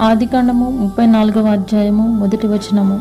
ఆదికాండము ముప్పై నాలుగవ అధ్యాయము మొదటి వచనము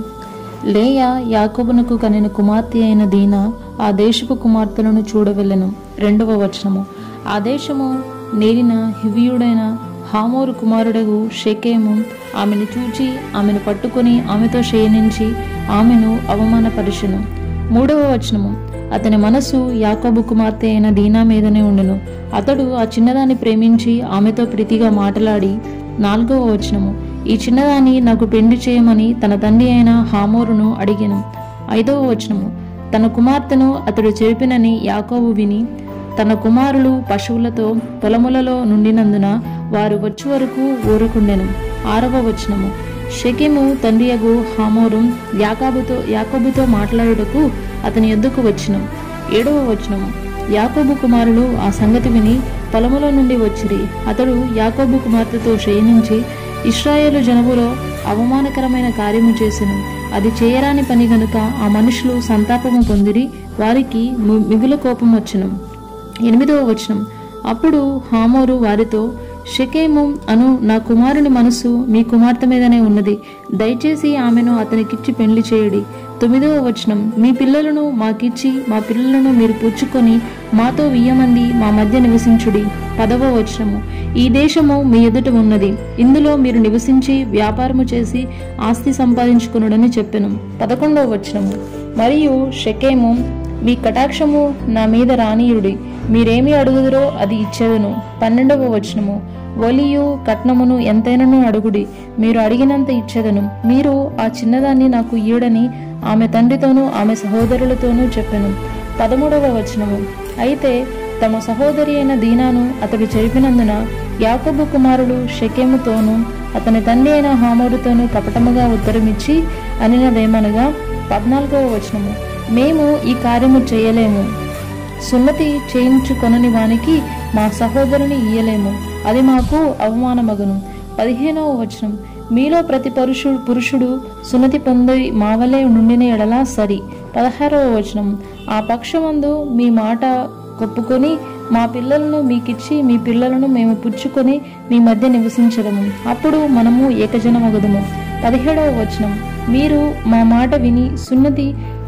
లేయ యాకోబునకు కనిన కుమార్తె అయిన దీన ఆ దేశపు కుమార్తెలను చూడవెళ్ళెను రెండవ వచనము ఆ దేశము నేరిన హివియుడైన హామోరు కుమారుడగు షెకేము ఆమెను చూచి ఆమెను పట్టుకొని ఆమెతో శయనించి ఆమెను అవమానపరిచెను మూడవ వచనము అతని మనసు యాకోబు కుమార్తె అయిన దీనా మీదనే ఉండును అతడు ఆ చిన్నదాన్ని ప్రేమించి ఆమెతో ప్రీతిగా మాట్లాడి నాలుగవ వచనము ఈ చిన్నదాన్ని నాకు పెండి చేయమని తన తండ్రి అయిన హామోరును అడిగెను ఐదవ వచనము తన కుమార్తెను అతడు చెరిపినని యాకోబు విని తన కుమారులు పశువులతో పొలములలో నుండినందున వారు వచ్చి వరకు ఊరకుండెను ఆరవ వచనము షెకెము తండ్రియగు హామోరు యాకాబుతో యాకోబుతో మాట్లాడుటకు అతని ఎద్దుకు వచ్చినం ఏడవ వచనము యాకోబు కుమారులు ఆ సంగతి విని పొలములో నుండి వచ్చిరి అతడు యాకోబు కుమార్తెతో శయనించి ఇస్రాయేలు జనములో అవమానకరమైన కార్యము చేసెను అది చేయరాని పని గనుక ఆ మనుషులు సంతాపము పొందిరి వారికి మి- మిగుల కోపం వచ్చును ఎనిమిదవ వచనం అప్పుడు హామోరు వారితో షెకేము అను నా కుమారుని మనస్సు మీ కుమార్తె మీదనే ఉన్నది దయచేసి ఆమెను అతనికిచ్చి పెళ్లి చేయడి తొమ్మిదవ వచనం మీ పిల్లలను మాకిచ్చి మా పిల్లలను మీరు పుచ్చుకొని మాతో వియ్యమంది మా మధ్య నివసించుడి పదవ వచనము ఈ దేశము మీ ఎదుట ఉన్నది ఇందులో మీరు నివసించి వ్యాపారము చేసి ఆస్తి సంపాదించుకునుడని చెప్పెను పదకొండవ వచనము మరియు షెకేము మీ కటాక్షము నా మీద రానీయుడి మీరేమి అడుగుదురో అది ఇచ్చేదను పన్నెండవ వచనము ఒలియు కట్నమును ఎంతైనను అడుగుడి మీరు అడిగినంత ఇచ్చేదను మీరు ఆ చిన్నదాన్ని నాకు ఈడని ఆమె తండ్రితోనూ ఆమె సహోదరులతోనూ చెప్పెను పదమూడవ వచనము అయితే తమ సహోదరి అయిన దీనాను అతడు చెరిపినందున యాకోబు కుమారుడు షెకెముతోనూ అతని తండ్రి అయిన హామోరుతోనూ కపటముగా ఉత్తరమిచ్చి అనినదేమనగా పద్నాలుగవ వచనము మేము ఈ కార్యము చేయలేము సున్నతి చేయించుకొనని వానికి మా సహోదరుని ఇయ్యలేము అది మాకు అవమానమగును పదిహేనవ వచనం మీలో ప్రతి పరుషుడు పురుషుడు సున్నతి పొంది మావలే నుండిన ఎడల సరి పదహారవ వచనం ఆ పక్షమందు మీ మాట కొప్పుకొని మా పిల్లలను మీకిచ్చి మీ పిల్లలను మేము పుచ్చుకొని మీ మధ్య నివసించదము అప్పుడు మనము ఏకజనమగదుము పదిహేడవ వచనం మీరు మా మాట విని సున్నతి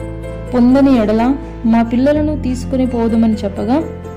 పొందని ఎడల మా పిల్లలను తీసుకుని పోదుమని చెప్పగా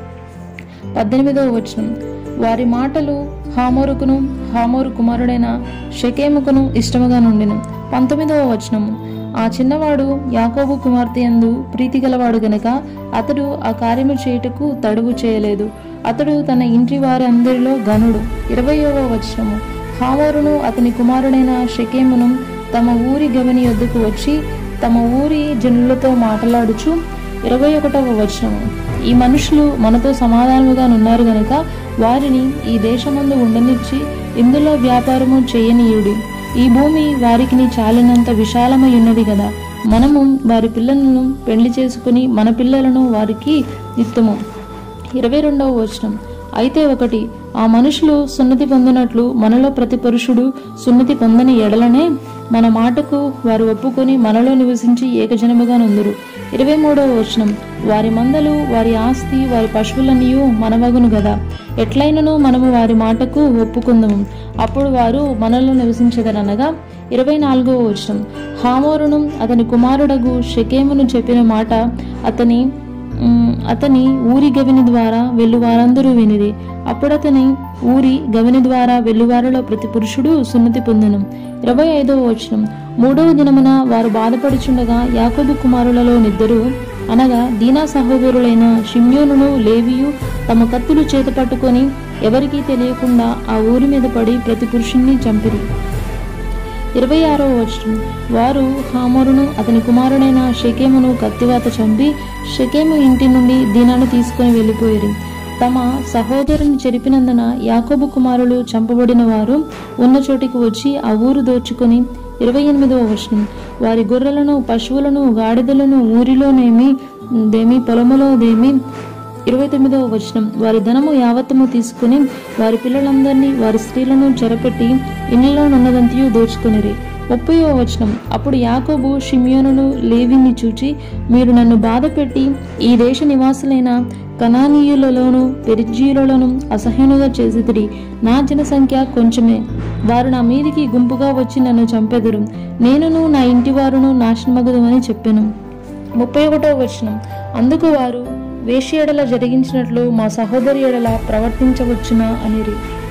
పద్దెనిమిదవ వచనం వారి మాటలు హామోరుకును హామోరు కుమారుడైన షకేముకును ఇష్టముగా నుండెను పంతొమ్మిదవ వచనము ఆ చిన్నవాడు యాకోబు కుమార్తె యందు ప్రీతి గలవాడు గనుక అతడు ఆ కార్యము చేయుటకు తడువు చేయలేదు అతడు తన ఇంటి వారి అందరిలో గనుడు ఇరవయవ వచనము హామోరును అతని కుమారుడైన షకేమును తమ ఊరి గవని యొద్దకు వచ్చి తమ ఊరి జనులతో మాట్లాడుచు ఇరవై ఒకటవ వచనము ఈ మనుషులు మనతో సమాధానముగా నున్నారు గనుక వారిని ఈ దేశమందు ఉండనిచ్చి ఇందులో వ్యాపారము చేయనీయుడి ఈ భూమి వారికి చాలినంత విశాలమై ఉన్నది కదా మనము వారి పిల్లలను పెళ్లి చేసుకుని మన పిల్లలను వారికి ఇత్తము ఇరవై రెండవ వచనం అయితే ఒకటి ఆ మనుషులు సున్నతి పొందినట్లు మనలో ప్రతి పురుషుడు సున్నతి పొందని ఎడలనే మన మాటకు వారు ఒప్పుకొని మనలో నివసించి ఏకజనముగా నుందురు ఇరవై మూడవ వచనం వారి మందలు వారి ఆస్తి వారి పశువులనియు మనవగును గదా ఎట్లయినను మనము వారి మాటకు ఒప్పుకుందము అప్పుడు వారు మనలో నివసించదనగా ఇరవై నాలుగవ వచనం హామోరును అతని కుమారుడగు షకేమును చెప్పిన మాట అతని ఉమ్, అతని ఊరి గవిని ద్వారా వెళ్ళు వారందరూ వినిరి అప్పుడతని ఊరి గవిని ద్వారా వెల్లువారిలో ప్రతి పురుషుడు సున్నతి పొందెను ఇరవై ఐదవ వచనం మూడవ దినమున వారు బాధపడుచుండగా యాకోబు కుమారులలో నిద్దరు అనగా దీనా సహోదరులైన షిమ్యోనును లేవియు తమ కత్తులు చేత పట్టుకొని ఎవరికీ తెలియకుండా ఆ ఊరి మీద పడి ప్రతి పురుషుణ్ణి చంపిరి ఇరవై ఆరవ వచనం వారు హామోరును అతని కుమారుడైన షెకేమును కత్తివాత చంపి షెకేము ఇంటి నుండి దీనాను తీసుకుని వెళ్ళిపోయారు తమ సహోదరుని చెరిపినందున యాకోబు కుమారులు చంపబడిన వారు ఉన్న చోటికి వచ్చి ఆ ఊరు దోచుకొని ఇరవై ఎనిమిదవ వచనం వారి గొర్రెలను పశువులను గాడిదలను ఊరిలోనేమి దేమి పొలములోదేమి ఇరవై తొమ్మిదవ వచనం వారి ధనము యావత్తము తీసుకుని వారి పిల్లలందరినీ వారి స్త్రీలను చెరపెట్టి ఇళ్లలో నున్నదంతయు దోచుకొనిరి ముప్పయో వచనం అప్పుడు యాకోబు షిమియోనును లేవిని చూచి మీరు నన్ను బాధపెట్టి ఈ దేశ నివాసులైన కనానీయులలోను పెరిజీయులలోను అసహ్యునుగా చేసిదిరి నా జనసంఖ్య కొంచెమే వారు నా మీదికి గుంపుగా వచ్చి నన్ను చంపెదురు నేనును నా ఇంటి వారును నాశనమగుదమని చెప్పెను ముప్పై ఒకటో వచనం అందుకు వారు వేషి ఎడల జరిగించినట్లు మా సహోదరి ఎడల ప్రవర్తించవచ్చునా అనిరి